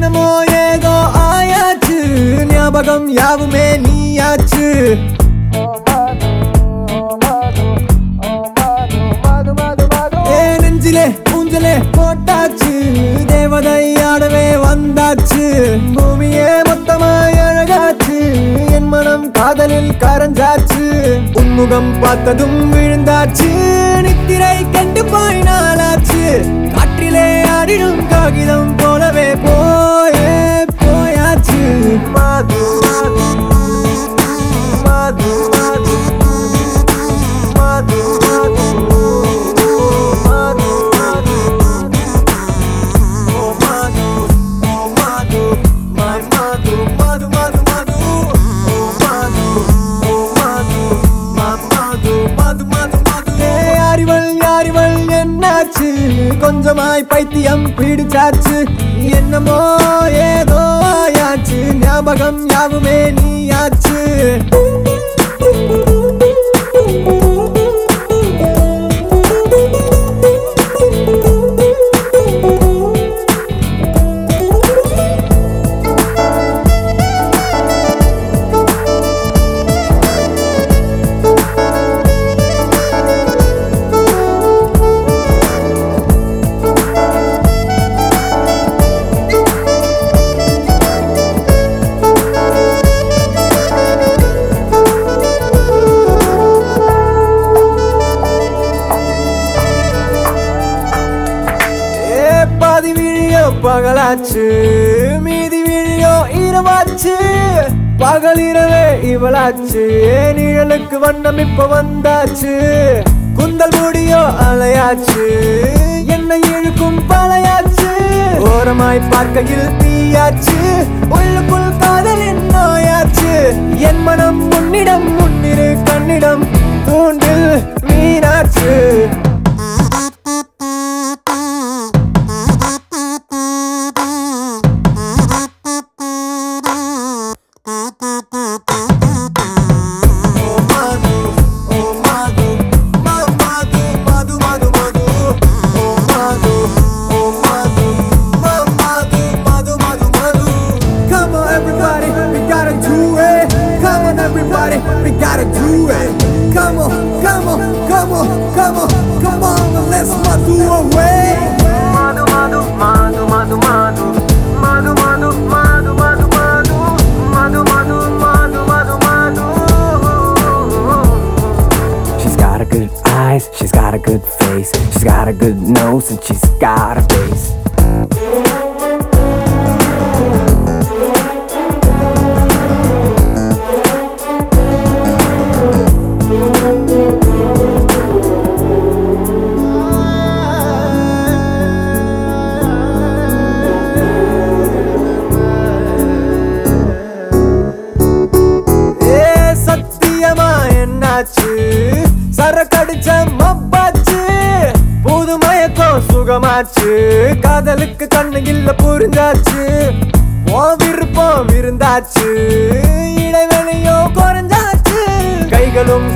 என்னமோ ஏதோ ஆயாச்சு ஞாபகம் யாவுமே நீயாச்சு ஏ நெஞ்சிலே ஊஞ்சலே போட்டாச்சு தேவதை ஆடவே வந்தாச்சு பூமியே மொத்தமாய் அழகாச்சு என் மனம் காதலில் கரைஞ்சாச்சு உன்முகம் பார்த்ததும் விழுந்தாச்சு நித்திரை கண்டு போய் நாளாச்சு காற்றிலே ஆடிடும் காகிதம் போலவே போயே போயாச்சு மாது மாது மாது மாது மாது மாது மாது Oh Madhu, oh Madhu, my Madhu, Madhu, Madhu, Madhu. Oh Madhu, oh Madhu, my Madhu, Madhu, Madhu, Madhu. ஏய், அறிவள் யாரிவள் என்னாச்சு கொஞ்சமாய் பைத்தியம் பிடிச்சாச்சு என்னமோ ஏதோ ஆயாச்சு ஞாபகம் யாவுமே நீயாச்சு ஏ பாதி விழியோ பகலாச்சு மீதி விழியோ இரவாச்சு பகல் இரவே இவளாச்சு ஏ நிழலுக்கு வண்ணம் இப்ப வந்தாச்சு குந்தல் முடியோ அலையாச்சு என்னை இழுக்கும் பழையாச்சு ஓரமாய் பார்க்கையில் தீயாச்சு உள்ளுக்குள் காதலின் நோயாச்சு என் மனம் உன்னிடம் முன்னிரு கண்ணிடம் தூண்டில் மீனாச்சு Oh Madhu, oh Madhu, Ma Madhu, Madhu, Madhu, Madhu. Oh Madhu, oh Madhu, Ma Madhu, Madhu, Madhu, Madhu. Come on everybody, we gotta do it. Come on everybody, we gotta do it. Come on, come on, come on, come on, come on, let's Madhu away. Madhu, Madhu, Madhu, Madhu, Madhu. Madhu, Madhu, Madhu, Madhu, Madhu. Madhu, Madhu, Madhu, Madhu, Madhu. She's got a good eyes, she's got a good face, she's got a good nose, and she's got a face. ஏ சத்தியமா என்னாச்சு சரக்கடிச்ச மப்பாச்சு புது மயக்கம் சுகமாச்சு காதலுக்கு கண்ணு இல்ல புரிஞ்சாச்சு ஓ விருப்பம் விருந்தாச்சு இடைவெளியோ குறைஞ்சாச்சு கைகளும்